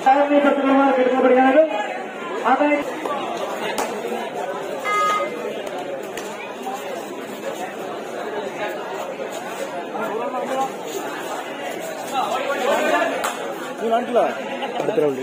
தலைமை பத்திரமாக எடுக்கப்படுகிறது அதை அடுத்த round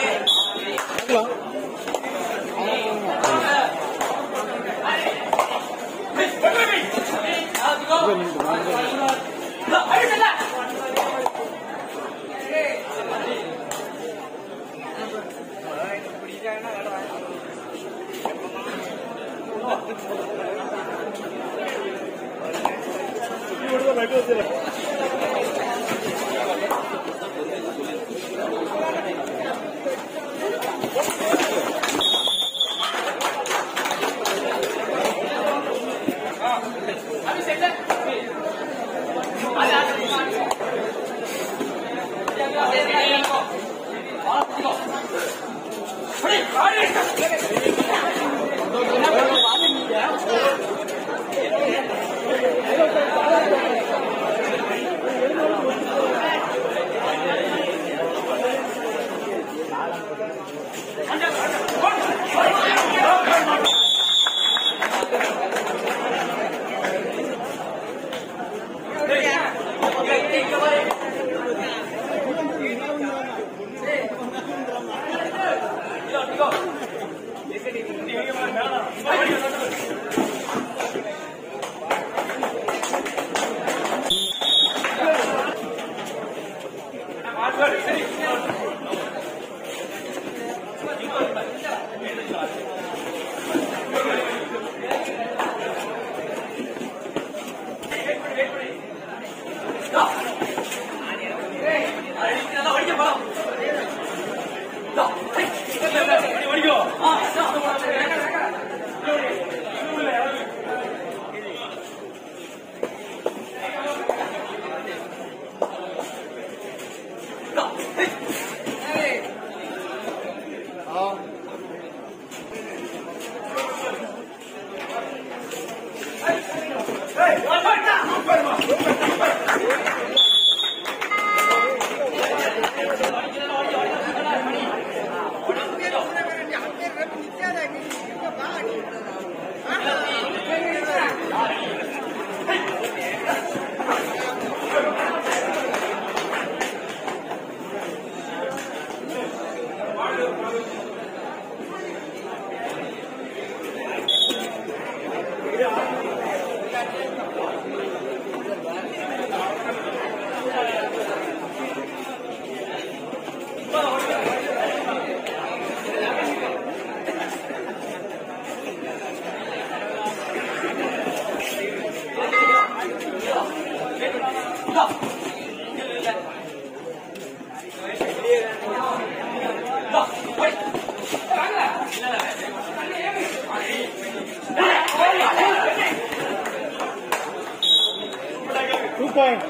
two point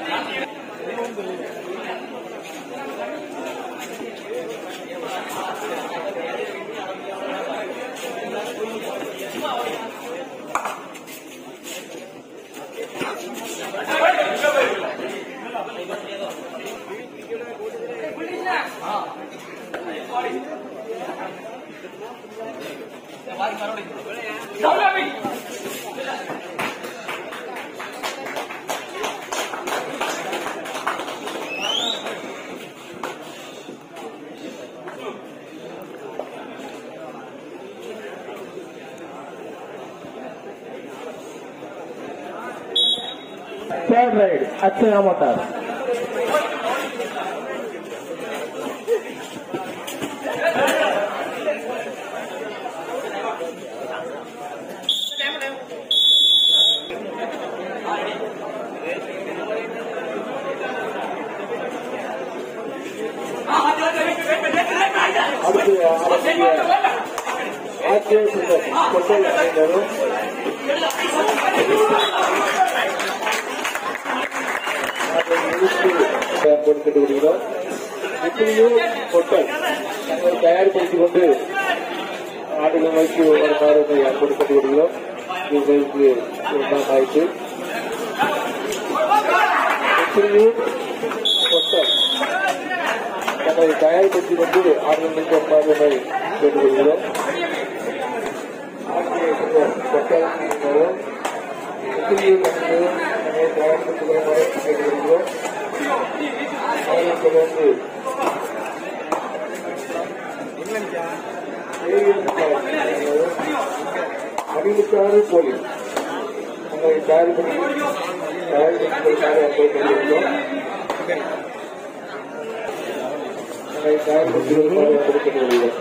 third ride, Akshay Amatar. அடுத்து ஆர்ஜே சுந்தர் கொட்டல் அணியினரும் அதை முடித்து கொடுத்துட்டு வருகிறோம் இப்படியும் கொட்டல் தங்களை தயார்படுத்திக் கொண்டு ஆடுகள் நோக்கி வருமாறு கொடுத்துட்டு வருகிறோம் இவர்களுக்கு இரண்டாம் வாய்ப்பு இப்படியும் கொட்டல் தங்களை தயார்படுத்திக் கொண்டு ஆர்வமிக்க வருமாறு கேட்டுக்கொள்கிறோம் தயார்படுத்திக் கொள்ளுமாறு கேட்டுக்கொள்கிறோம் அவர்கள் தொடர்ந்து அறிவுக்காறு போலீஸ் உங்களை தயார்படுத்தி தயார்படுத்துவதற்காக அங்கே கொண்டிருக்கிறோம் உங்களை தயார்படுத்துவதற்காக கொடுக்கப்படுகிறோம்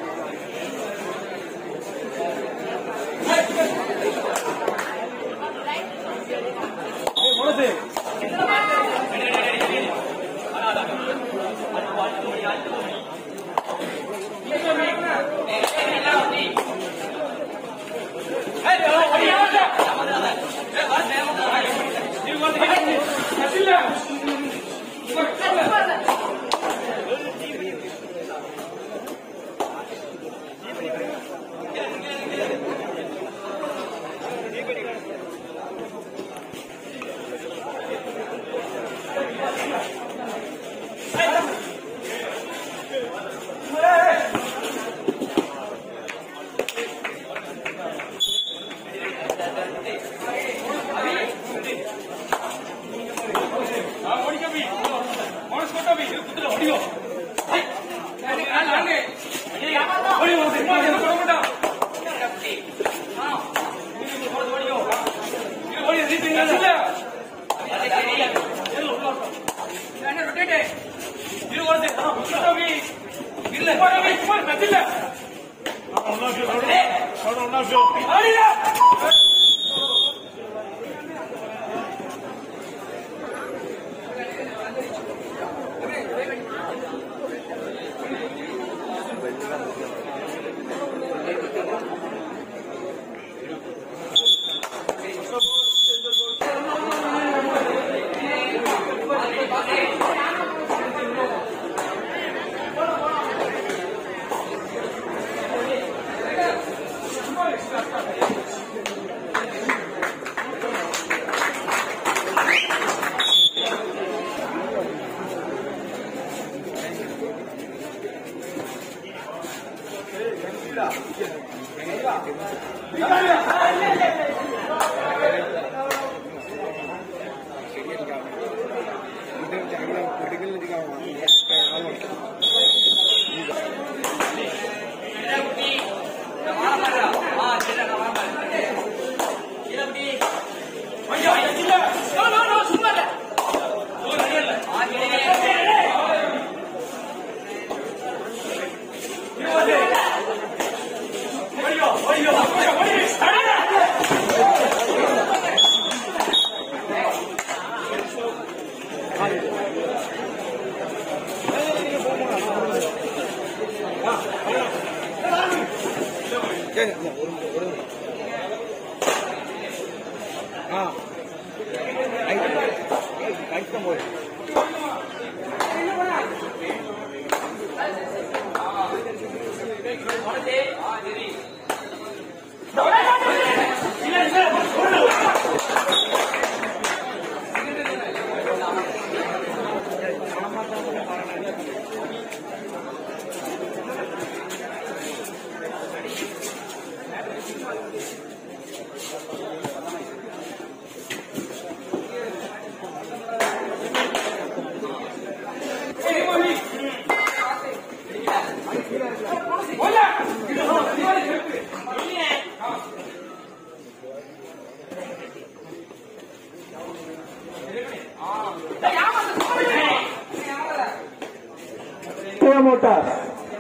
மோட்டார்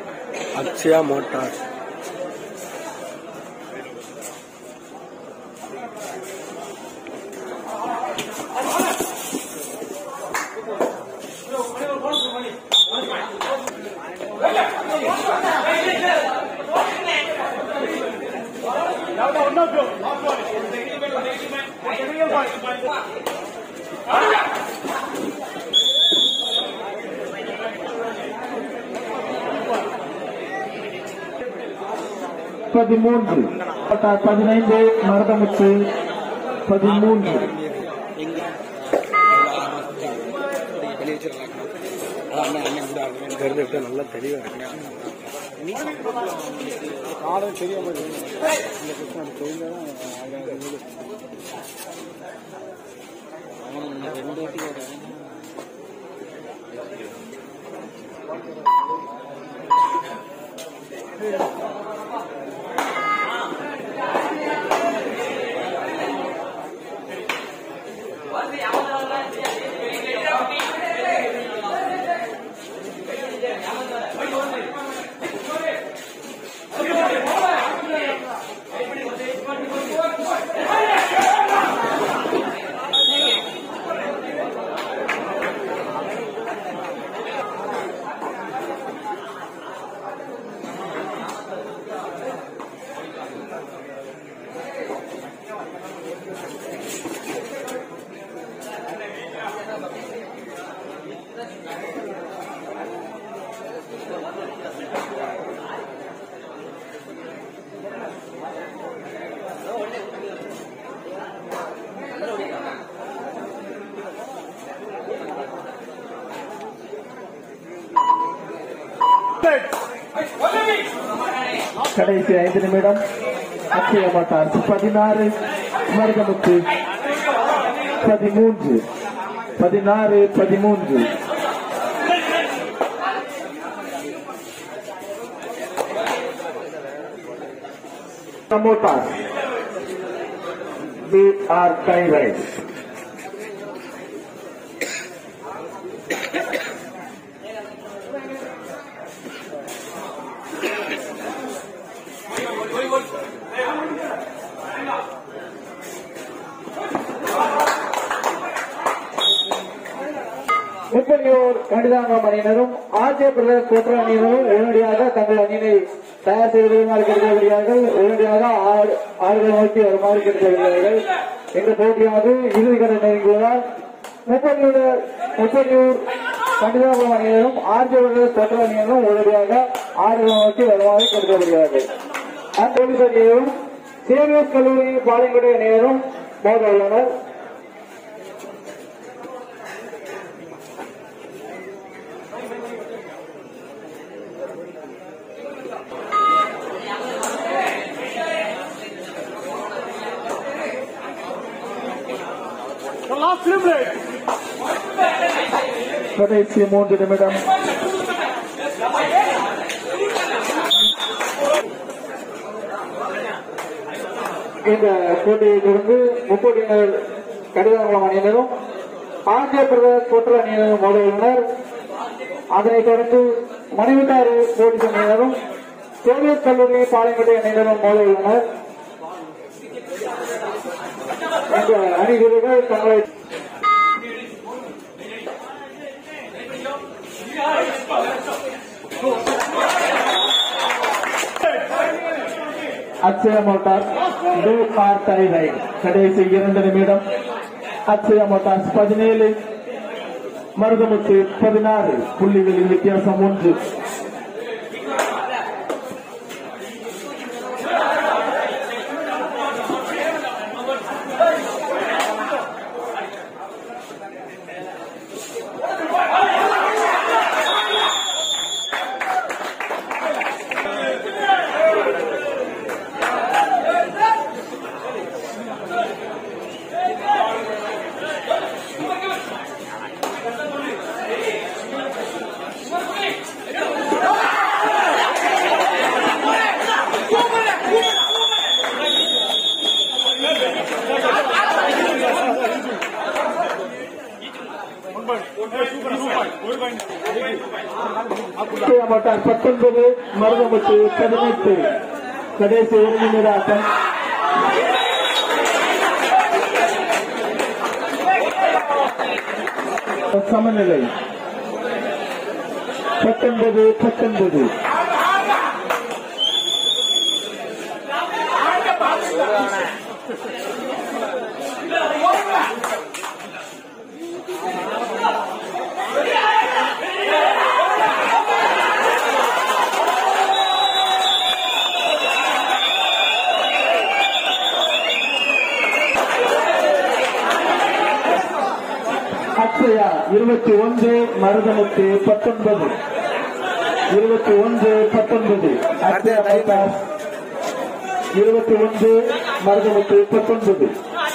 அக்ஷயா மோட்டார் பதிமூன்று மோட்டார் பதினைந்து மருதமுத்து பதிமூன்று வெளியே வச்சிடலாம் இருந்து எடுத்தா நல்லா தெளிவா இருக்கு கடைசி ஐந்து நிமிடம் அக்ஷய மோட்டார்ஸ் பதினாறு மருதமுத்து பதிமூன்று பதினாறு பதிமூன்று மோட்டார் பி ஆர் டைரைட் முப்பலியோர் கணிதாங்கம் அணியினரும் ஆர்ஜே பிரதேஷ் கோட்ர அணியினரும் உடனடியாக தங்கள் அணியினை தயார் செய்து வருமாறு கேட்டுக்கொள்கிறார்கள் உடனடியாக ஆறு- ஆறுகளை நோக்கி வருமாறு கேட்டுக்கொள்கிறார்கள் இந்த போட்டியானது இறுதி கட்ட நெருங்குவதால் முப்பலியூர் முப்பலியூர் கணிதாங்கம் அணியினரும் ஆர்ஜே பிரதேஷ் கோட்ர அணியினரும் உடனடியாக ஆறுகளை நோக்கி வருமாறு கேட்டுக்கொள்கிறார்கள் அந்த அணியரும் சேவியர் கல்லூரி பாளையங்குடி அணியினரும் மோத உள்ளனர் கடைசி மூன்று நிமிடம் இந்த போட்டியை தொடர்ந்து முப்போட்டியினர் கடிதங்குளம் அணியினரும் ஆந்திர பிரதேஷ் கோட்டல் அணியினரும் மோத உள்ளனர் அதனைத் தொடர்ந்து மணிவிட்டாறு போலீஸ் அணியினரும் சோவியத் கல்லூரி பாளையங்கோட்டை அணியினரும் மோத உள்ளனர் இந்த அணி வீரர்கள் தங்களை அக்ஷய மோட்டார் டூ ஆர் டை ரைட் கடைசி இரண்டு நிமிடம் அக்ஷய மோட்டார்ஸ் பதினேழு மருதமுத்து பதினாறு புள்ளிகளின் வித்தியாசம் ஒன்று அக்ஷய மோட்டார் பத்தொன்பது மருதமுத்து பதினெட்டு கடைசி ஒரு நிமிட ஆட்டம் சமநிலை பத்தொன்பது பத்தொன்பது அக்ஷயா இருபத்தி இருபத்தி ஒன்று மருதமுத்து பத்தொன்பது இருபத்தி ஒன்று பத்தொன்பது அக்ஷயா மோட்டார்ஸ் இருபத்தி ஒன்று மருதமுத்து பத்தொன்பது